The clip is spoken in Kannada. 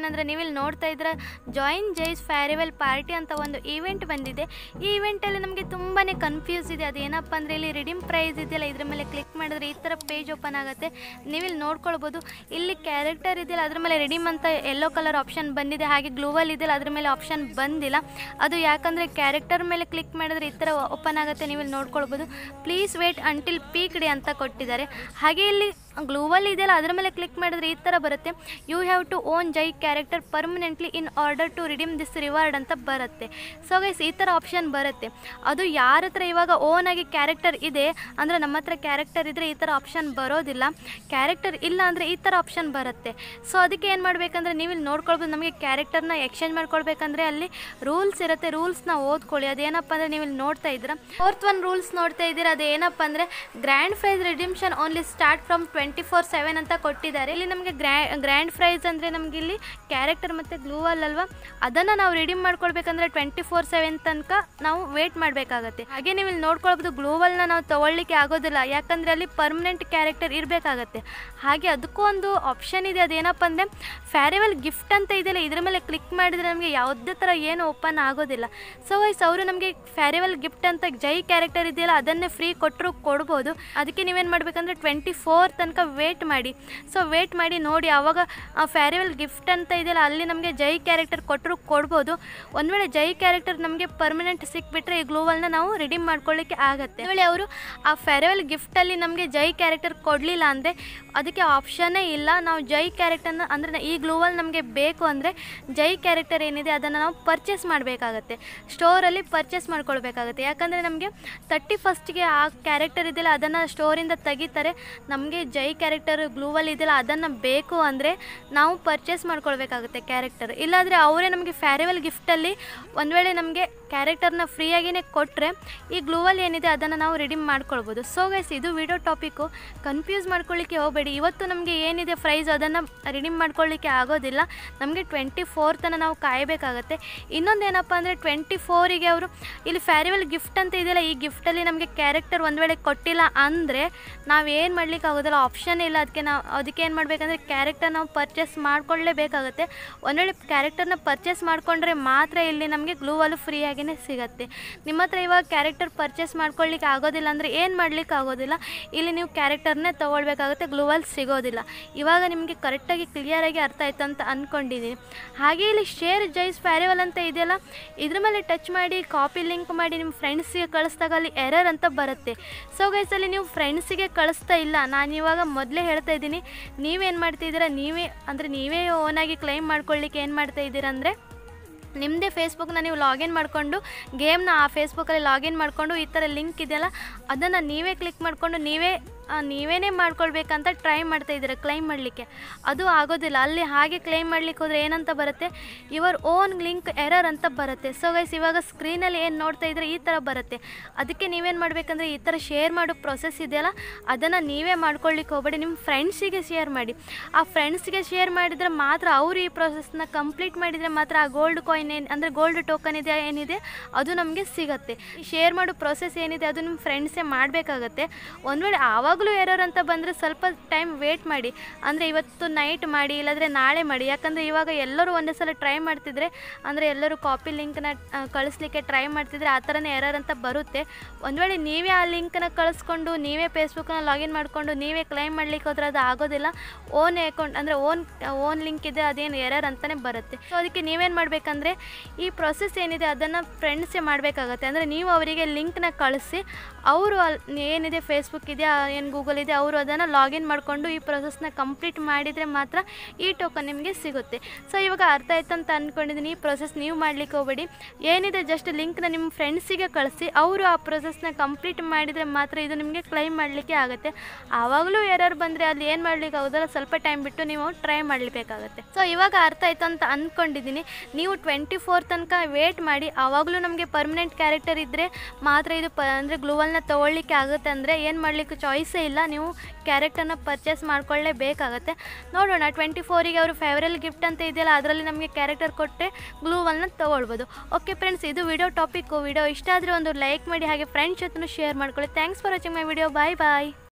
ಏನಂದರೆ ನೀವು ಇಲ್ಲಿ ನೋಡ್ತಾ ಇದ್ರೆ ಜಾಯಿನ್ ಜೈಸ್ ಫೇರ್ವೆಲ್ ಪಾರ್ಟಿ ಅಂತ ಒಂದು ಈವೆಂಟ್ ಬಂದಿದೆ ಈ ಈವೆಂಟಲ್ಲಿ ನಮಗೆ ತುಂಬಾ ಕನ್ಫ್ಯೂಸ್ ಇದೆ ಅದೇನಪ್ಪ ಅಂದರೆ ಇಲ್ಲಿ ರಿಡೀಮ್ ಪ್ರೈಸ್ ಇದೆಯಲ್ಲ ಇದ್ರ ಮೇಲೆ ಕ್ಲಿಕ್ ಮಾಡಿದ್ರೆ ಈ ಥರ ಪೇಜ್ ಓಪನ್ ಆಗುತ್ತೆ ನೀವು ಇಲ್ಲಿ ನೋಡ್ಕೊಳ್ಬೋದು ಇಲ್ಲಿ ಕ್ಯಾರೆಕ್ಟರ್ ಇದೆಯಲ್ಲ ಅದ್ರ ಮೇಲೆ ರಿಡೀಮ್ ಅಂತ ಯೆಲ್ಲೋ ಕಲರ್ ಆಪ್ಷನ್ ಬಂದಿದೆ ಹಾಗೆ ಗ್ಲೂವಲ್ ಇದೆಯಲ್ಲ ಅದ್ರ ಮೇಲೆ ಆಪ್ಷನ್ ಬಂದಿಲ್ಲ ಅದು ಯಾಕಂದರೆ ಕ್ಯಾರೆಕ್ಟರ್ ಮೇಲೆ ಕ್ಲಿಕ್ ಮಾಡಿದ್ರೆ ಈ ಥರ ಓಪನ್ ಆಗುತ್ತೆ ನೀವು ಇಲ್ಲಿ ನೋಡ್ಕೊಳ್ಬೋದು please wait until peak day ಅಂತ ಕೊಟ್ಟಿದ್ದಾರೆ ಹಾಗೆ ಇಲ್ಲಿ ಗ್ಲೂವಲ್ ಇದೆಯಲ್ಲ ಅದ್ರ ಮೇಲೆ ಕ್ಲಿಕ್ ಮಾಡಿದ್ರೆ ಈ ಥರ ಬರುತ್ತೆ you have to own Jai character permanently in order to redeem this reward ಅಂತ ಬರುತ್ತೆ ಸೊ ಗೈಸ್ ಈ ಥರ ಆಪ್ಷನ್ ಬರುತ್ತೆ ಅದು ಯಾರ ಹತ್ರ ಇವಾಗ ಓನ್ ಆಗಿ ಕ್ಯಾರೆಕ್ಟರ್ ಇದೆ ಅಂದರೆ ನಮ್ಮ ಹತ್ರ ಕ್ಯಾರೆಕ್ಟರ್ ಇದ್ದರೆ ಈ ಥರ ಆಪ್ಷನ್ ಬರೋದಿಲ್ಲ ಕ್ಯಾರೆಕ್ಟರ್ ಇಲ್ಲ ಅಂದರೆ ಈ ಥರ ಆಪ್ಷನ್ ಬರುತ್ತೆ ಸೊ ಅದಕ್ಕೆ ಏನು ಮಾಡಬೇಕಂದ್ರೆ ನೀವು ಇಲ್ಲಿ ನೋಡ್ಕೊಳ್ಬೋದು ನಮಗೆ ಕ್ಯಾರೆಕ್ಟರ್ನ ಎಕ್ಸ್ಚೇಂಜ್ ಮಾಡ್ಕೊಳ್ಬೇಕಂದ್ರೆ ಅಲ್ಲಿ ರೂಲ್ಸ್ ಇರುತ್ತೆ ರೂಲ್ಸ್ನ ಓದ್ಕೊಳ್ಳಿ ಅದೇನಪ್ಪ ಅಂದರೆ ನೀವು ಇಲ್ಲಿ ನೋಡ್ತಾ ಇದ್ದೀರಾ ಫೋರ್ತ್ ಒನ್ ರೂಲ್ಸ್ ನೋಡ್ತಾ ಇದ್ದೀರಾ ಅದೇನಪ್ಪ ಅಂದರೆ grand prize redemption only start from twenty four seven ಅಂತ ಕೊಟ್ಟಿದ್ದಾರೆ ಇಲ್ಲಿ ನಮಗೆ ಗ್ರ್ಯಾ ಗ್ರ್ಯಾಂಡ್ ಪ್ರೈಸ್ ಅಂದರೆ ನಮಗೆ ಇಲ್ಲಿ ಕ್ಯಾರೆಕ್ಟರ್ ಮತ್ತು ಗ್ಲೂವಲ್ ಅಲ್ವಾ ಅದನ್ನು ನಾವು ರಿಡೀಮ್ ಮಾಡ್ಕೊಳ್ಬೇಕಂದ್ರೆ ಟ್ವೆಂಟಿ ಫೋರ್ ಸೆವೆನ್ ತನಕ ನಾವು ವೇಟ್ ಮಾಡಬೇಕಾಗತ್ತೆ ಹಾಗೆ ನೀವು ಇಲ್ಲಿ ನೋಡ್ಕೊಳ್ಬೋದು ಗ್ಲೂವಲ್ನ ನಾವು ತೊಗೊಳ್ಳಿಕ್ಕೆ ಆಗೋದಿಲ್ಲ ಯಾಕಂದರೆ ಅಲ್ಲಿ ಪರ್ಮನೆಂಟ್ ಕ್ಯಾರೆಕ್ಟರ್ ಇರಬೇಕಾಗತ್ತೆ ಹಾಗೆ ಅದಕ್ಕೂ ಒಂದು ಆಪ್ಷನ್ ಇದೆ ಅದೇನಪ್ಪ ಅಂದರೆ ಫ್ಯಾರೆವೆಲ್ ಗಿಫ್ಟ್ ಅಂತ ಇದೆಯಲ್ಲ ಇದ್ರ ಮೇಲೆ ಕ್ಲಿಕ್ ಮಾಡಿದರೆ ನಮಗೆ ಯಾವುದೇ ಥರ ಏನು ಓಪನ್ ಆಗೋದಿಲ್ಲ ಸೊ ವೈಸ್ ಅವರು ನಮಗೆ ಫ್ಯಾರೆವೆಲ್ ಗಿಫ್ಟ್ ಅಂತ ಜೈ ಕ್ಯಾರೆಕ್ಟರ್ ಇದೆಯಲ್ಲ ಅದನ್ನೇ ಫ್ರೀ ಕೊಟ್ಟರು ಕೊಡ್ಬೋದು ಅದಕ್ಕೆ ನೀವೇನು ಮಾಡಬೇಕಂದ್ರೆ ಟ್ವೆಂಟಿ ಫೋರ್ ತನಕ ವೇಟ್ ಮಾಡಿ ಸೊ ವೇಟ್ ಮಾಡಿ ನೋಡಿ ಆವಾಗ ಆ ಫ್ಯಾರೆವೆಲ್ ಗಿಫ್ಟ್ ಅಂತ ಇದೆಯಲ್ಲ ಅಲ್ಲಿ ನಮಗೆ ಜೈ ಕ್ಯಾರೆಕ್ಟರ್ ಕೊಟ್ಟರು ಕೊಡ್ಬೋದು ಒಂದು ವೇಳೆ ಜೈ ಕ್ಯಾರೆಕ್ಟರ್ ನಮಗೆ ಪರ್ಮನೆಂಟ್ ಸಿಕ್ಬಿಟ್ರೆ ಈ ಗ್ಲೂವಲ್ನ ನಾವು ರಿಡೀಮ್ ಮಾಡ್ಕೊಳ್ಳಿಕ್ಕೆ ಆಗುತ್ತೆ ಒಂದು ವೇಳೆ ಅವರು ಆ ಫೆರೆವೆಲ್ ಗಿಫ್ಟಲ್ಲಿ ನಮಗೆ ಜೈ ಕ್ಯಾರೆಕ್ಟರ್ ಕೊಡಲಿಲ್ಲ ಅಂದರೆ ಅದಕ್ಕೆ ಆಪ್ಷನ್ನೇ ಇಲ್ಲ ನಾವು ಜೈ ಕ್ಯಾರೆಕ್ಟರ್ನ ಅಂದರೆ ಈ ಗ್ಲೂವಲ್ ನಮಗೆ ಬೇಕು ಅಂದರೆ ಜೈ ಕ್ಯಾರೆಕ್ಟರ್ ಏನಿದೆ ಅದನ್ನು ನಾವು ಪರ್ಚೇಸ್ ಮಾಡಬೇಕಾಗತ್ತೆ ಸ್ಟೋರಲ್ಲಿ ಪರ್ಚೇಸ್ ಮಾಡ್ಕೊಳ್ಬೇಕಾಗತ್ತೆ ಯಾಕಂದರೆ ನಮಗೆ ತರ್ಟಿ ಫಸ್ಟ್ಗೆ ಆ ಕ್ಯಾರೆಕ್ಟರ್ ಇದೆಯಲ್ಲ ಅದನ್ನು ಸ್ಟೋರಿಂದ ತೆಗಿತಾರೆ ನಮಗೆ ಜೈ ಕ್ಯಾರೆಕ್ಟರ್ ಗ್ಲೂವಲ್ ಇದೆಯಲ್ಲ ಅದನ್ನು ಬೇಕು ಅಂದರೆ ನಾವು ಪರ್ಚೇಸ್ ಮಾಡ್ಕೊಳ್ಬೇಕಾಗುತ್ತೆ ಕ್ಯಾರೆಕ್ಟರ್ ಇಲ್ಲಾಂದರೆ ಅವರೇ ನಮಗೆ ಫ್ಯಾರೆವೆಲ್ ಗಿಫ್ಟಲ್ಲಿ ಒಂದು ವೇಳೆ ನಮಗೆ ಕ್ಯಾರೆಕ್ಟರ್ನ ಫ್ರೀಯಾಗಿಯೇ ಕೊಟ್ಟರೆ ಈ ಗ್ಲೂವಲ್ ಏನಿದೆ ಅದನ್ನು ನಾವು ರಿಡೀಮ್ ಮಾಡ್ಕೊಳ್ಬೋದು ಸೊ ಗೈಸ್ ಇದು ವಿಡಿಯೋ ಟಾಪಿಕ್ಕು ಕನ್ಫ್ಯೂಸ್ ಮಾಡ್ಕೊಳ್ಳಿಕ್ಕೆ ಹೋಗಬೇಡಿ ಇವತ್ತು ನಮಗೆ ಏನಿದೆ ಪ್ರೈಸ್ ಅದನ್ನು ರಿಡೀಮ್ ಮಾಡ್ಕೊಳ್ಳಿಕ್ಕೆ ಆಗೋದಿಲ್ಲ ನಮಗೆ ಟ್ವೆಂಟಿ ಫೋರ್ತನ ನಾವು ಕಾಯಬೇಕಾಗತ್ತೆ ಇನ್ನೊಂದು ಏನಪ್ಪ ಅಂದರೆ ಟ್ವೆಂಟಿ ಫೋರಿಗೆ ಅವರು ಇಲ್ಲಿ ಫ್ಯಾರಿವೆಲ್ ಗಿಫ್ಟ್ ಅಂತ ಇದೆಯಲ್ಲ ಈ ಗಿಫ್ಟಲ್ಲಿ ನಮಗೆ ಕ್ಯಾರೆಕ್ಟರ್ ಒಂದು ವೇಳೆ ಕೊಟ್ಟಿಲ್ಲ ಅಂದರೆ ನಾವೇನು ಮಾಡ್ಲಿಕ್ಕೆ ಆಗೋದಿಲ್ಲ ಆಪ್ಷನ್ ಇಲ್ಲ ಅದಕ್ಕೆ ನಾವು ಅದಕ್ಕೆ ಏನು ಮಾಡಬೇಕಂದ್ರೆ ಕ್ಯಾರೆಕ್ಟರ್ ನಾವು ಪರ್ಚೇಸ್ ಮಾಡ್ಕೊಳ್ಳೇಬೇಕಾಗತ್ತೆ ಒಂದು ವೇಳೆ ಕ್ಯಾರೆಕ್ಟರ್ನ ಪರ್ಚೇಸ್ ಮಾಡಿಕೊಂಡ್ರೆ ಮಾತ್ರ ಇಲ್ಲಿ ನಮಗೆ ಗ್ಲೂವಲ್ಲು ಫ್ರೀಯಾಗಿಯೇ ಸಿಗುತ್ತೆ ನಿಮ್ಮ ಹತ್ರ ಇವಾಗ ಕ್ಯಾರೆಕ್ಟರ್ ಪರ್ಚೇಸ್ ಮಾಡ್ಕೊಳ್ಳಿಕ್ಕೆ ಆಗೋದಿಲ್ಲ ಅಂದರೆ ಏನು ಮಾಡ್ಲಿಕ್ಕೆ ಆಗೋದಿಲ್ಲ ಇಲ್ಲಿ ನೀವು ಕ್ಯಾರೆಕ್ಟರ್ನೇ ತೊಗೊಳ್ಬೇಕಾಗುತ್ತೆ ಗ್ಲೂವಲ್ ಸಿಗೋದಿಲ್ಲ ಇವಾಗ ನಿಮಗೆ ಕರೆಕ್ಟಾಗಿ ಕ್ಲಿಯರಾಗಿ ಅರ್ಥ ಆಯ್ತು ಅಂತ ಅಂದ್ಕೊಂಡಿದ್ದೀನಿ ಹಾಗೆ ಇಲ್ಲಿ ಶೇರ್ ಜೈಸ್ ಫ್ಯಾರಿವಲ್ ಅಂತ ಇದೆಯಲ್ಲ ಇದ್ರ ಮೇಲೆ ಟಚ್ ಮಾಡಿ ಕಾಪಿ ಲಿಂಕ್ ಮಾಡಿ ನಿಮ್ಮ ಫ್ರೆಂಡ್ಸಿಗೆ ಕಳಿಸ್ದಾಗ ಅಲ್ಲಿ ಎರರ್ ಅಂತ ಬರುತ್ತೆ ಸೊ ಗೈಸಲ್ಲಿ ನೀವು ಫ್ರೆಂಡ್ಸಿಗೆ ಕಳಿಸ್ತಾ ಇಲ್ಲ ನಾನು ಇವಾಗ ಮೊದಲೇ ಹೇಳ್ತಾ ಇದ್ದೀನಿ ನೀವೇನು ಮಾಡ್ತಿದ್ದೀರಾ ನೀವೇ ಅಂದರೆ ನೀವೇ ಓನಾಗಿ ಕ್ಲೈಮ್ ಮಾಡ್ಕೊಳ್ಳಿಕ್ಕೆ ಏನು ಮಾಡ್ತಾ ಇದ್ದೀರಾ ಅಂದರೆ ನಿಮ್ಮದೇ ಫೇಸ್ಬುಕ್ನ ನೀವು ಲಾಗಿನ್ ಮಾಡಿಕೊಂಡು ಗೇಮ್ನ ಆ ಫೇಸ್ಬುಕ್ಕಲ್ಲಿ ಲಾಗಿನ್ ಮಾಡಿಕೊಂಡು ಈ ಥರ ಲಿಂಕ್ ಇದೆಯಲ್ಲ ಅದನ್ನು ನೀವೇ ಕ್ಲಿಕ್ ಮಾಡಿಕೊಂಡು ನೀವೇ ಆ, ನೀವೇನೇ ಮಾಡ್ಕೊಳ್ಬೇಕಂತ ಟ್ರೈ ಮಾಡ್ತಾ ಇದ್ದೀರಾ ಕ್ಲೈಮ್ ಮಾಡಲಿಕ್ಕೆ ಅದು ಆಗೋದಿಲ್ಲ ಅಲ್ಲಿ ಹಾಗೆ ಕ್ಲೈಮ್ ಮಾಡ್ಲಿಕ್ಕೆ ಹೋದರೆ ಏನಂತ ಬರುತ್ತೆ ಯುವರ್ ಓನ್ ಲಿಂಕ್ ಎರರ್ ಅಂತ ಬರುತ್ತೆ ಸೊ ಗೈಸ್ ಇವಾಗ ಸ್ಕ್ರೀನಲ್ಲಿ ಏನು ನೋಡ್ತಾ ಇದ್ರೆ ಈ ಥರ ಬರುತ್ತೆ ಅದಕ್ಕೆ ನೀವೇನು ಮಾಡಬೇಕಂದ್ರೆ ಈ ಥರ ಶೇರ್ ಮಾಡೋ ಪ್ರೊಸೆಸ್ ಇದೆಯಲ್ಲ ಅದನ್ನು ನೀವೇ ಮಾಡ್ಕೊಳ್ಳಿಕ್ಕೆ ಹೋಗಬೇಡಿ ನಿಮ್ಮ ಫ್ರೆಂಡ್ಸಿಗೆ ಶೇರ್ ಮಾಡಿ ಆ ಫ್ರೆಂಡ್ಸ್ಗೆ ಶೇರ್ ಮಾಡಿದರೆ ಮಾತ್ರ ಅವರು ಈ ಪ್ರೊಸೆಸ್ನ ಕಂಪ್ಲೀಟ್ ಮಾಡಿದರೆ ಮಾತ್ರ ಆ ಗೋಲ್ಡ್ ಕಾಯಿನ್ ಏನು ಅಂದರೆ ಗೋಲ್ಡ್ ಟೋಕನ್ ಇದೆ ಏನಿದೆ ಅದು ನಮಗೆ ಸಿಗುತ್ತೆ ಶೇರ್ ಮಾಡೋ ಪ್ರೊಸೆಸ್ ಏನಿದೆ ಅದು ನಿಮ್ಮ ಫ್ರೆಂಡ್ಸೇ ಮಾಡಬೇಕಾಗತ್ತೆ ಒಂದು ವೇಳೆ ಆವಾಗಲೂ ಎರರ್ ಅಂತ ಬಂದರೆ ಸ್ವಲ್ಪ ಟೈಮ್ ವೇಟ್ ಮಾಡಿ ಅಂದರೆ ಇವತ್ತು ನೈಟ್ ಮಾಡಿ ಇಲ್ಲಾಂದರೆ ನಾಳೆ ಮಾಡಿ ಯಾಕಂದರೆ ಇವಾಗ ಎಲ್ಲರೂ ಒಂದೇ ಸಲ ಟ್ರೈ ಮಾಡ್ತಿದ್ರೆ ಅಂದರೆ ಎಲ್ಲರೂ ಕಾಪಿ ಲಿಂಕ್ನ ಕಳಿಸ್ಲಿಕ್ಕೆ ಟ್ರೈ ಮಾಡ್ತಿದ್ರೆ ಆ ಥರನೇ ಎರರ್ ಅಂತ ಬರುತ್ತೆ ಒಂದು ವೇಳೆ ನೀವೇ ಆ ಲಿಂಕ್ನ ಕಳಿಸ್ಕೊಂಡು ನೀವೇ ಫೇಸ್ಬುಕ್ನ ಲಾಗಿನ್ ಮಾಡಿಕೊಂಡು ನೀವೇ ಕ್ಲೈಮ್ ಮಾಡ್ಲಿಕ್ಕೆ ಹೋದ್ರೆ ಅದು ಆಗೋದಿಲ್ಲ ಓನ್ ಅಕೌಂಟ್ ಅಂದರೆ ಓನ್ ಓನ್ ಲಿಂಕ್ ಇದೆ ಅದೇನು ಎರರ್ ಅಂತಲೇ ಬರುತ್ತೆ ಸೊ ಅದಕ್ಕೆ ನೀವೇನು ಮಾಡಬೇಕಂದ್ರೆ ಈ ಪ್ರೊಸೆಸ್ ಏನಿದೆ ಅದನ್ನು ಫ್ರೆಂಡ್ಸೇ ಮಾಡಬೇಕಾಗತ್ತೆ ಅಂದರೆ ನೀವು ಅವರಿಗೆ ಲಿಂಕ್ನ ಕಳಿಸಿ ಅವರು ಅಲ್ಲಿ ಏನಿದೆ ಫೇಸ್ಬುಕ್ ಇದೆ ಏನು ಗೂಗಲ್ ಇದೆ ಅವರು ಅದನ್ನು ಲಾಗಿನ್ ಮಾಡಿಕೊಂಡು ಈ ಪ್ರೊಸೆಸ್ನ ಕಂಪ್ಲೀಟ್ ಮಾಡಿದರೆ ಮಾತ್ರ ಈ ಟೋಕನ್ ನಿಮಗೆ ಸಿಗುತ್ತೆ ಸೊ ಇವಾಗ ಅರ್ಥ ಆಯ್ತು ಅಂತ ಅಂದ್ಕೊಂಡಿದ್ದೀನಿ ಈ ಪ್ರೊಸೆಸ್ ನೀವು ಮಾಡಲಿಕ್ಕೆ ಹೋಗಬೇಡಿ ಏನಿದೆ ಜಸ್ಟ್ ಲಿಂಕ್ನ ನಿಮ್ಮ ಫ್ರೆಂಡ್ಸಿಗೆ ಕಳಿಸಿ ಅವರು ಆ ಪ್ರೊಸೆಸ್ನ ಕಂಪ್ಲೀಟ್ ಮಾಡಿದರೆ ಮಾತ್ರ ಇದು ನಿಮಗೆ ಕ್ಲೈಮ್ ಮಾಡಲಿಕ್ಕೆ ಆಗುತ್ತೆ ಆವಾಗಲೂ ಎರರ್ ಬಂದರೆ ಅಲ್ಲಿ ಏನು ಮಾಡ್ಲಿಕ್ಕೆ ಆಗೋದಿಲ್ಲ ಸ್ವಲ್ಪ ಟೈಮ್ ಬಿಟ್ಟು ನೀವು ಟ್ರೈ ಮಾಡಲೇಬೇಕಾಗತ್ತೆ ಸೊ ಇವಾಗ ಅರ್ಥ ಆಯ್ತು ಅಂತ ಅಂದ್ಕೊಂಡಿದ್ದೀನಿ ನೀವು ಟ್ವೆಂಟಿ ಫೋರ್ ತನಕ ವೇಟ್ ಮಾಡಿ ಆವಾಗಲೂ ನಮಗೆ ಪರ್ಮನೆಂಟ್ ಕ್ಯಾರೆಕ್ಟರ್ ಇದ್ದರೆ ಮಾತ್ರ ಇದು ಪ ಅಂದರೆ ಗ್ಲೂವಲ್ನ ತೊಗೊಳ್ಲಿಕ್ಕೆ ಆಗುತ್ತೆ ಅಂದರೆ ಏನು ಮಾಡಲಿಕ್ಕೆ ಚಾಯ್ಸೇ ಇಲ್ಲ ನೀವು ಕ್ಯಾರೆಕ್ಟರ್ನ ಪರ್ಚೇಸ್ ಮಾಡ್ಕೊಳ್ಳೇಬೇಕಾಗತ್ತೆ ನೋಡೋಣ ಟ್ವೆಂಟಿ ಫೋರಿಗೆ ಅವರು ಫೇವರಲ್ ಗಿಫ್ಟ್ ಅಂತ ಇದೆಯಲ್ಲ ಅದರಲ್ಲಿ ನಮಗೆ ಕ್ಯಾರೆಕ್ಟರ್ ಕೊಟ್ಟರೆ ಗ್ಲೂವಲ್ನ ತೊಗೊಳ್ಬೋದು ಓಕೆ ಫ್ರೆಂಡ್ಸ್ ಇದು ವಿಡಿಯೋ ಟಾಪಿಕ್ಕು ವಿಡಿಯೋ ಇಷ್ಟ ಆದರೆ ಒಂದು ಲೈಕ್ ಮಾಡಿ ಹಾಗೆ ಫ್ರೆಂಡ್ಸ್ ಜೊತೆ ಶೇರ್ ಮಾಡ್ಕೊಳ್ಳಿ thanks for watching my video bye bye